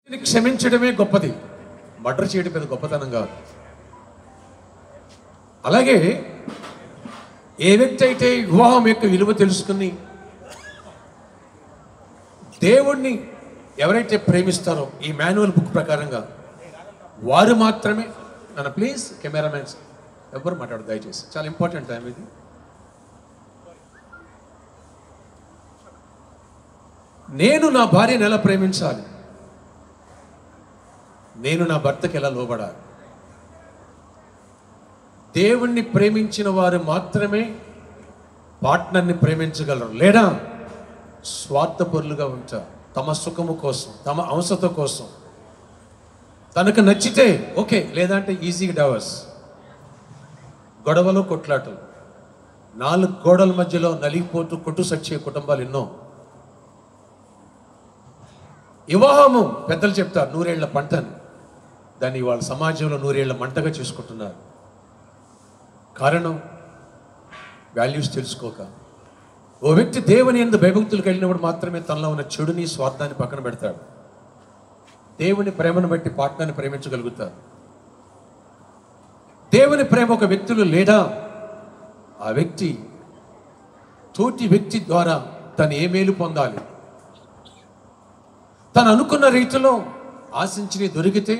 క్షమించడమే గొప్పది మర్డర్ చేయడం పెద్ద గొప్పతనం కాదు అలాగే ఏ వ్యక్తి అయితే వివాహం యొక్క విలువ తెలుసుకుని దేవుణ్ణి ఎవరైతే ప్రేమిస్తారో ఈ మాన్యువల్ బుక్ ప్రకారంగా వారు మాత్రమే నన్ను ప్లీజ్ కెమెరామెన్స్ ఎవరు మాట్లాడు దయచేసి చాలా ఇంపార్టెంట్ టైం ఇది నేను నా భార్యను ఎలా ప్రేమించాలి నేను నా భర్తకి ఎలా లోబడాలి దేవుణ్ణి ప్రేమించిన వారు మాత్రమే పార్ట్నర్ని ప్రేమించగలరు లేదా స్వార్థపరులుగా ఉంటారు తమ సుఖము కోసం తమ అవసరత కోసం తనకు నచ్చితే ఓకే లేదంటే ఈజీగా డవర్స్ గొడవలు కొట్లాటలు నాలుగు గోడల మధ్యలో నలిగిపోతూ కొట్టు సచ్చే కుటుంబాలు ఎన్నో వివాహము పెద్దలు చెప్తారు నూరేళ్ల పంటని దాన్ని వాళ్ళ సమాజంలో నూరేళ్ల మంటగా చేసుకుంటున్నారు కారణం వాల్యూస్ తెలుసుకోక ఓ వ్యక్తి దేవుని ఎందు భయభక్తులకు వెళ్ళినప్పుడు మాత్రమే తనలో ఉన్న చెడుని స్వార్థాన్ని పక్కన పెడతాడు దేవుని ప్రేమను బట్టి పార్ట్నర్ని ప్రేమించగలుగుతారు దేవుని ప్రేమ ఒక వ్యక్తులు లేడా ఆ వ్యక్తి తోటి వ్యక్తి ద్వారా తను ఏ మేలు పొందాలి తను అనుకున్న రీతిలో ఆశించి దొరికితే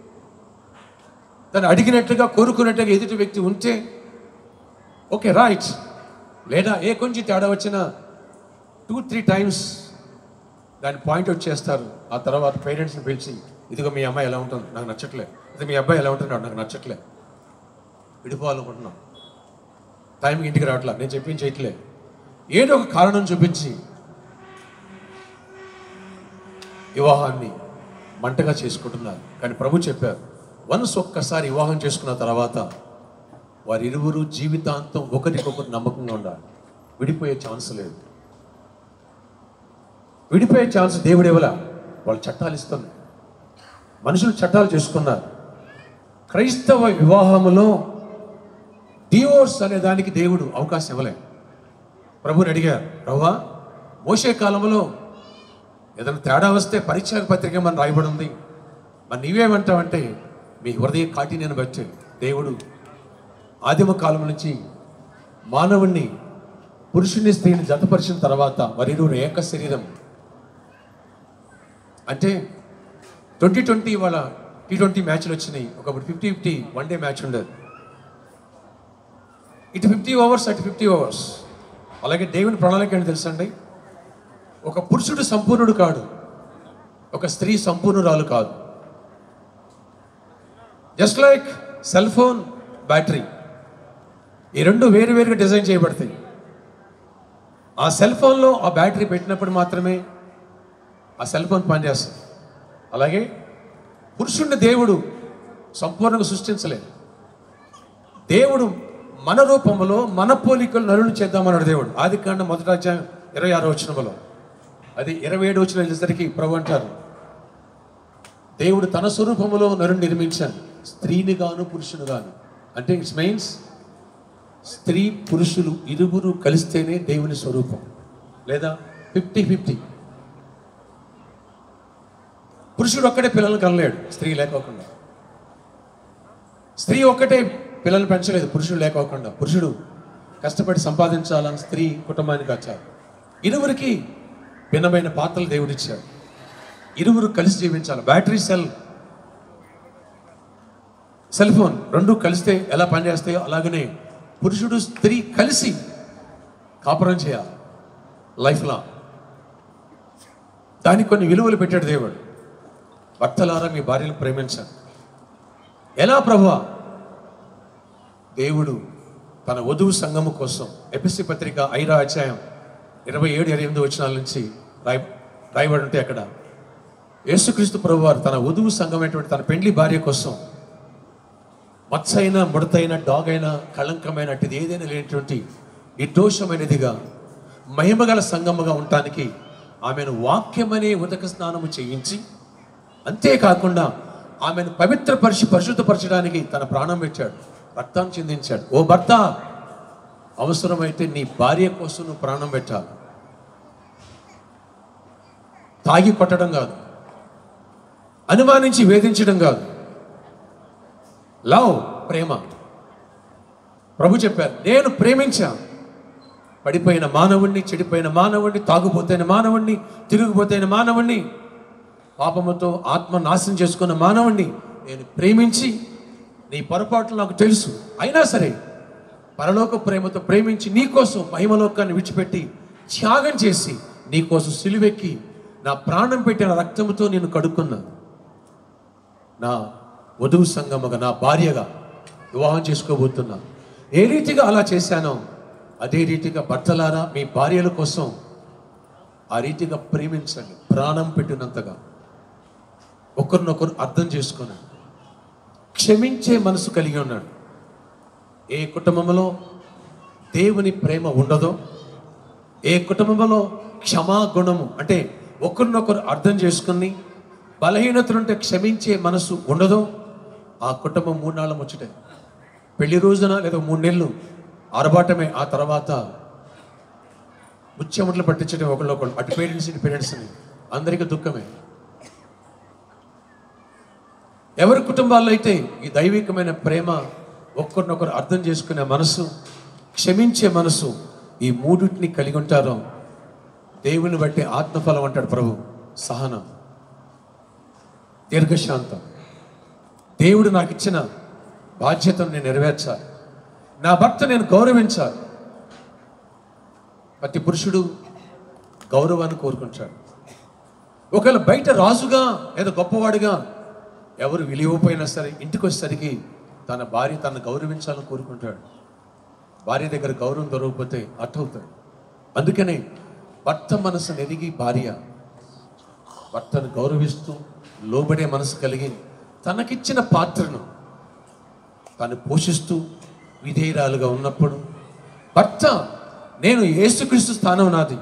తను అడిగినట్లుగా కోరుకున్నట్టుగా ఎదుటి వ్యక్తి ఉంటే ఓకే రైట్ లేదా ఏ కొంచెం తేడా వచ్చినా టూ త్రీ టైమ్స్ దాన్ని పాయింట్ అవుట్ చేస్తారు ఆ తర్వాత పేరెంట్స్ని పిలిచి ఇదిగో మీ అమ్మాయి ఎలా ఉంటుంది నాకు నచ్చట్లే ఇది మీ అబ్బాయి ఎలా ఉంటున్నాడు నాకు నచ్చట్లే విడిపోవాలనుకుంటున్నాం టైంకి ఇంటికి రావట్లా నేను చెప్పించి చేయట్లే ఏదో ఒక కారణం చూపించి వివాహాన్ని మంటగా చేసుకుంటున్నారు కానీ ప్రభు చెప్పారు వన్స్ ఒక్కసారి వివాహం చేసుకున్న తర్వాత వారిరువురు జీవితాంతం ఒకరికొకరు నమ్మకంగా ఉండాలి విడిపోయే ఛాన్స్ లేదు విడిపోయే ఛాన్స్ దేవుడు ఇవ్వలా వాళ్ళు చట్టాలు ఇస్తుంది మనుషులు చట్టాలు చేసుకున్నారు క్రైస్తవ వివాహములో డివోర్స్ అనే దానికి దేవుడు అవకాశం ఇవ్వలే ప్రభుని అడిగారు ప్రభువా మోసే కాలంలో ఏదైనా తేడా వస్తే పరీక్షా పత్రిక మనం రాయబడి ఉంది మరి నీవేమంటావంటే మీ హృదయ కాఠిన్యాన్ని బట్టి దేవుడు ఆదిమ కాలం నుంచి మానవుణ్ణి పురుషుని స్త్రీని జతపరిచిన తర్వాత వారిరువురు ఏక శరీరం అంటే ట్వంటీ ట్వంటీ వాళ్ళ టీ ట్వంటీ మ్యాచ్లు వచ్చినాయి ఒకప్పుడు fifty fifty one day match ఉండదు ఇటు ఫిఫ్టీ ఓవర్స్ అటు ఫిఫ్టీ ఓవర్స్ అలాగే దేవుని ప్రణాళిక ఏంటి తెలుసండి ఒక పురుషుడు సంపూర్ణుడు కాడు ఒక స్త్రీ సంపూర్ణురాలు కాదు just like cell phone battery ఈ రెండు వేరు వేరుగా డిజైన్ చేయబడతాయి ఆ సెల్ ఫోన్లో ఆ బ్యాటరీ పెట్టినప్పుడు మాత్రమే ఆ సెల్ ఫోన్ పనిచేస్తుంది అలాగే పురుషుడిని దేవుడు సంపూర్ణంగా సృష్టించలేదు దేవుడు మన రూపంలో మన పోలికలు నరుని చేద్దామన్నాడు దేవుడు ఆది కాండ మొదటి అధ్యాయం ఇరవై ఆరో వచనములో అది ఇరవై ఏడు వచ్చిన వెళ్ళేసరికి ప్రభు అంటారు దేవుడు తన స్వరూపములో నరుని నిర్మించాను స్త్రీని గాను పురుషుని గాను అంటే ఇట్స్ మీన్స్ స్త్రీ పురుషులు ఇరువురు కలిస్తేనే దేవుని స్వరూపం లేదా ఫిఫ్టీ ఫిఫ్టీ పురుషుడు ఒక్కడే పిల్లల్ని కనలేడు స్త్రీ లేకోకుండా స్త్రీ ఒక్కటే పిల్లల్ని పెంచలేదు పురుషుడు లేకోకుండా పురుషుడు కష్టపడి సంపాదించాలని స్త్రీ కుటుంబానికి వచ్చారు ఇరువురికి భిన్నమైన పాత్రలు దేవుడిచ్చాడు ఇరువురు కలిసి జీవించాలి బ్యాటరీ సెల్ సెల్ ఫోన్ రెండు కలిస్తే ఎలా పనిచేస్తాయో అలాగనే పురుషుడు స్త్రీ కలిసి కాపురం చేయాలి లైఫ్లో దానికి కొన్ని విలువలు పెట్టాడు దేవుడు భర్తలారా మీ భార్యను ప్రేమించండి ఎలా ప్రభువా దేవుడు తన వధువు సంఘము కోసం ఎపిసి పత్రిక ఐరా అధ్యాయం ఇరవై ఏడు ఇరవై ఎనిమిది వచనాల నుంచి రాయ రాయబడి ఉంటే అక్కడ యేసుక్రీస్తు ప్రభువారు తన వధువు సంఘమైనటువంటి తన పెండ్లి భార్య కోసం మచ్చైన ముడతైన డాగ్ అయిన కళంకమైన అటుది ఏదైనా లేనటువంటి నిర్దోషమైనదిగా మహిమగల సంగముగా ఉండటానికి ఆమెను వాక్యమనే ఉదక స్నానము చేయించి అంతేకాకుండా ఆమెను పవిత్రపరిచి పరిశుద్ధపరచడానికి తన ప్రాణం పెట్టాడు రక్తాన్ని చిందించాడు ఓ భర్త అవసరమైతే నీ భార్య కోసం నువ్వు ప్రాణం పెట్టాలి తాగి కొట్టడం కాదు అనుమానించి వేధించడం కాదు లవ్ ప్రేమ ప్రభు చెప్పారు నేను ప్రేమించా పడిపోయిన మానవుణ్ణి చెడిపోయిన మానవుణ్ణి తాగుపోతైన మానవుణ్ణి తిరిగిపోతైన మానవుణ్ణి పాపముతో ఆత్మ నాశనం చేసుకున్న మానవుణ్ణి నేను ప్రేమించి నీ పొరపాట్లు నాకు తెలుసు అయినా సరే పరలోక ప్రేమతో ప్రేమించి నీకోసం మహిమలోకాన్ని విడిచిపెట్టి త్యాగం చేసి నీకోసం సిలువెక్కి నా ప్రాణం పెట్టిన రక్తముతో నేను కడుక్కున్నా నా వధువు సంగమగా నా భార్యగా వివాహం చేసుకోబోతున్నా ఏ రీతిగా అలా చేశానో అదే రీతిగా భర్తలారా మీ భార్యల కోసం ఆ రీతిగా ప్రేమించండి ప్రాణం పెట్టినంతగా ఒకరినొకరు అర్థం చేసుకున్నాడు క్షమించే మనసు కలిగి ఉన్నాడు ఏ కుటుంబంలో దేవుని ప్రేమ ఉండదో ఏ కుటుంబంలో క్షమాగుణము అంటే ఒకరినొకరు అర్థం చేసుకుని బలహీనతలుంటే క్షమించే మనసు ఉండదో ఆ కుటుంబం మూడు నాళ్ళ ముచ్చటే పెళ్లి రోజున లేదా మూడు నెలలు ఆరబాటమే ఆ తర్వాత ముత్యముట్లు పట్టించడం ఒకళ్ళొకళ్ళు అటు పేరెంట్స్ ఇటు పేరెంట్స్ని అందరికీ దుఃఖమే ఎవరి కుటుంబాల్లో అయితే ఈ దైవికమైన ప్రేమ ఒక్కరినొకరు అర్థం చేసుకునే మనసు క్షమించే మనసు ఈ మూడింటిని కలిగి ఉంటారో దేవుని బట్టి ఆత్మఫలం అంటాడు ప్రభు సహనం దీర్ఘశాంతం దేవుడు నాకు ఇచ్చిన బాధ్యతను నేను నెరవేర్చాలి నా భర్త నేను గౌరవించాలి ప్రతి పురుషుడు గౌరవాన్ని కోరుకుంటాడు ఒకవేళ బయట రాజుగా లేదా గొప్పవాడిగా ఎవరు విలువపోయినా సరే ఇంటికి వచ్చేసరికి తన భార్య తను గౌరవించాలని కోరుకుంటాడు భార్య దగ్గర గౌరవం దొరకకపోతే అట్టవుతాడు అందుకనే భర్త మనసును ఎదిగి భార్య భర్తను గౌరవిస్తూ లోబడే మనసు కలిగి తనకిచ్చిన పాత్రను తాను పోషిస్తూ విధేయురాలుగా ఉన్నప్పుడు భర్త నేను యేసుక్రీస్తు స్థానం నాది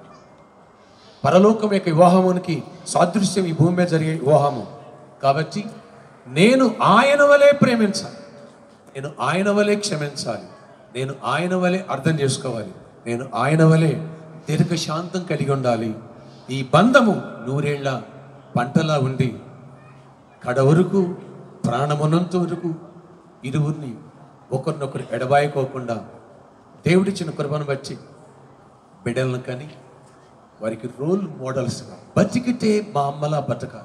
పరలోకం యొక్క వివాహమునికి సాదృశ్యం ఈ భూమి మీద జరిగే వివాహము కాబట్టి నేను ఆయన వలె ప్రేమించాలి నేను ఆయన వలె క్షమించాలి నేను ఆయన వలె అర్థం చేసుకోవాలి నేను ఆయన వలె దీర్ఘశాంతం కలిగి ఉండాలి ఈ బంధము నూరేళ్ల పంటలా ఉండి కడ వరకు ప్రాణమున్నంత వరకు ఇరువురిని ఒకరినొకరు ఎడబాయకోకుండా దేవుడిచ్చిన కృపను బట్టి బిడ్డలను కానీ వారికి రోల్ మోడల్స్గా బతికితే మా అమ్మలా బతక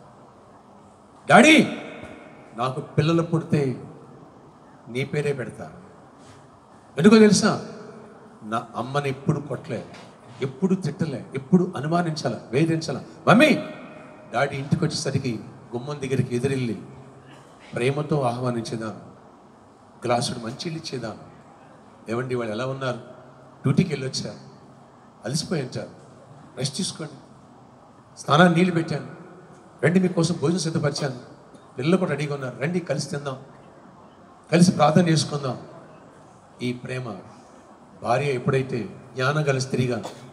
డాడీ నాకు పిల్లలు పుడితే నీ పేరే పెడతా ఎందుకో తెలుసా నా అమ్మని ఎప్పుడు కొట్టలే ఎప్పుడు తిట్టలే ఎప్పుడు అనుమానించాల వేధించాల మమ్మీ డాడీ ఇంటికి వచ్చేసరికి గుమ్మం దగ్గరికి ఎదురెళ్ళి ప్రేమతో ఆహ్వానించేదాను గ్లాసుడు మంచిళ్ళు ఇచ్చేదాను ఏమండి వాళ్ళు ఎలా ఉన్నారు డ్యూటీకి వెళ్ళి వచ్చారు అలసిపోయి వచ్చారు రెస్ట్ తీసుకోండి స్నానాన్ని నీళ్ళు పెట్టాను రండి మీకోసం భోజనం సిద్ధపరిచాను పిల్లలు కూడా రెడీగా ఉన్నారు రండి కలిసి తిందాం కలిసి ప్రార్థన చేసుకుందాం ఈ ప్రేమ భార్య ఎప్పుడైతే జ్ఞానం గల స్త్రీగా